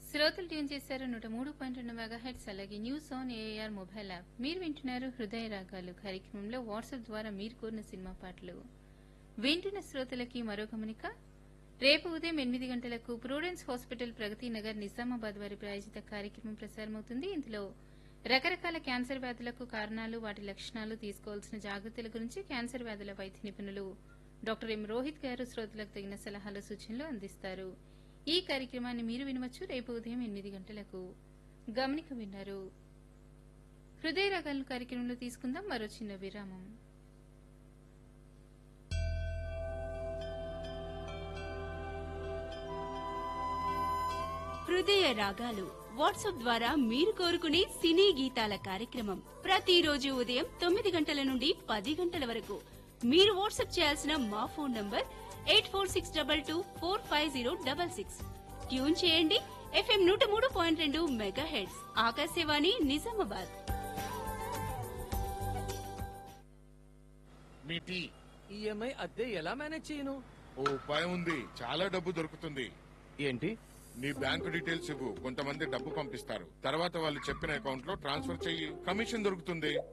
శ్రోతలు ట్యూన్ చేశారు నూట మూడు పాయింట్ రెండు మెగాహెట్స్ అలాగే news on AIR mobile app మీరు వింటున్నారు హృదయ రాగాలు కార్యక్రమంలో వాట్సాప్ ద్వారా మీరు కోరిన సినిమా పాటలు వింటున్న శ్రోతలకి మరో గమనిక రేపు ఉదయం ఎనిమిది గంటలకు ప్రూడెన్స్ హాస్పిటల్ ప్రగతి నగర్ నిజామాబాద్ వారి ప్రాయోజిత కార్యక్రమం ప్రసారమవుతుంది ఇందులో రకరకాల క్యాన్సర్ వ్యాధులకు కారణాలు వాటి లక్షణాలు తీసుకోవాల్సిన జాగ్రత్తల గురించి క్యాన్సర్ వ్యాధుల వైద్య నిపుణులు డాక్టర్ ఎం రోహిత్ గారు శ్రోతలకు తగిన సలహాలు సూచనలు అందిస్తారు ఈ కార్యక్రమాన్ని మీరు వినవచ్చు రేపు ఉదయం ఎనిమిది గంటలకు గమనిక విన్నారు హృదయ రకాల కార్యక్రమంలో తీసుకుందాం మరో చిన్న విరామం హృదయ రాగాలు వాట్సాప్ ద్వారా మీరు కోరుకునే సినీ గీతాల కార్యక్రమం ప్రతిరోజు ఉదయం తొమ్మిది గంటల నుండి పది గంటల వరకు మీరు వాట్సాప్ చేయాల్సిన మా phone number eight four six double two four five zero double six tune చేయండి ఎఫ్ఎం నూట మూడు పాయింట్ రెండు మెగా హెడ్స్ ఆకాశవాణి నిజామాబాద్ మీ టీ ఈఎంఐ అద్దె ఎలా మేనేజ్ చేయను ఓ ఉపాయం ఉంది చాలా డబ్బు దొరుకుతుంది ఏంటి నీ బ్యాంకు డీటెయిల్స్ ఇవ్వు కొంతమంది డబ్బు పంపిస్తారు తర్వాత వాళ్ళు చెప్పిన అకౌంట్ లో ట్రాన్స్ఫర్ చెయ్యి కమిషన్ దొరుకుతుంది